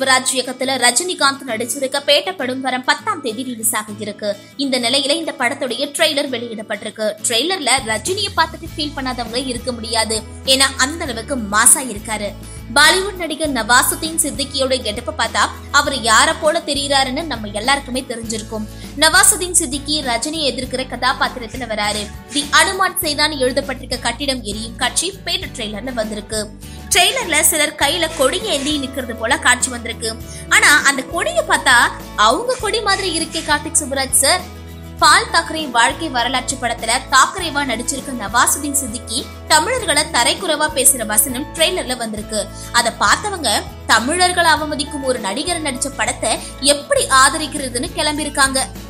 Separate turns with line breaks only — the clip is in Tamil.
சுப்பராஜ் இயக்கத்துல ரஜினிகாந்த் நடிச்சிருக்க பேட்ட படம் வரும் பத்தாம் தேதி ரிலீஸ் ஆக இருக்கு இந்த நிலையில இந்த படத்துடைய ட்ரெய்லர் வெளியிடப்பட்டிருக்கு ட்ரெய்லர்ல ரஜினியை பார்த்துட்டு ஃபீல் பண்ணாதவங்க இருக்க முடியாது ஏன்னா அந்த அளவுக்கு மாசா இருக்காரு பாலிவுட் நடிகர் நவாசுதீன் சித்திக்கியோட கெட்டப்ப பார்த்தா அவர் யார போல தெரியறாருன்னு நம்ம எல்லாருக்குமே தெரிஞ்சிருக்கும் நவாசுதீன் சித்திக்கி ரஜினியை எதிர்க்கிற கதாபாத்திரத்துல வராரு தி அனுமான் செய்தான் எழுதப்பட்டிருக்க கட்டிடம் எரியும் காட்சி பேட்ட ட்ரெய்லர்ல வந்திருக்கு ட்ரெய்லர்ல சிலர் கையில கொடி ஏந்தி நிக்கிறது போல காட்சி வந்திருக்கு ஆனா அந்த கொடியை பார்த்தா அவங்க கொடி மாதிரி இருக்கே கார்த்திக் சுப்ராஜ் சார் பால் தாக்கரே வாழ்க்கை வரலாற்று படத்துல தாக்கரேவா நடிச்சிருக்க நவாசுதீன் சித்திக்கி தமிழர்களை தரைக்குறைவா பேசுற வசனம் ட்ரெய்லர்ல வந்திருக்கு அத பார்த்தவங்க தமிழர்களை அவமதிக்கும் ஒரு நடிகர் நடிச்ச படத்தை எப்படி ஆதரிக்கிறதுன்னு கிளம்பியிருக்காங்க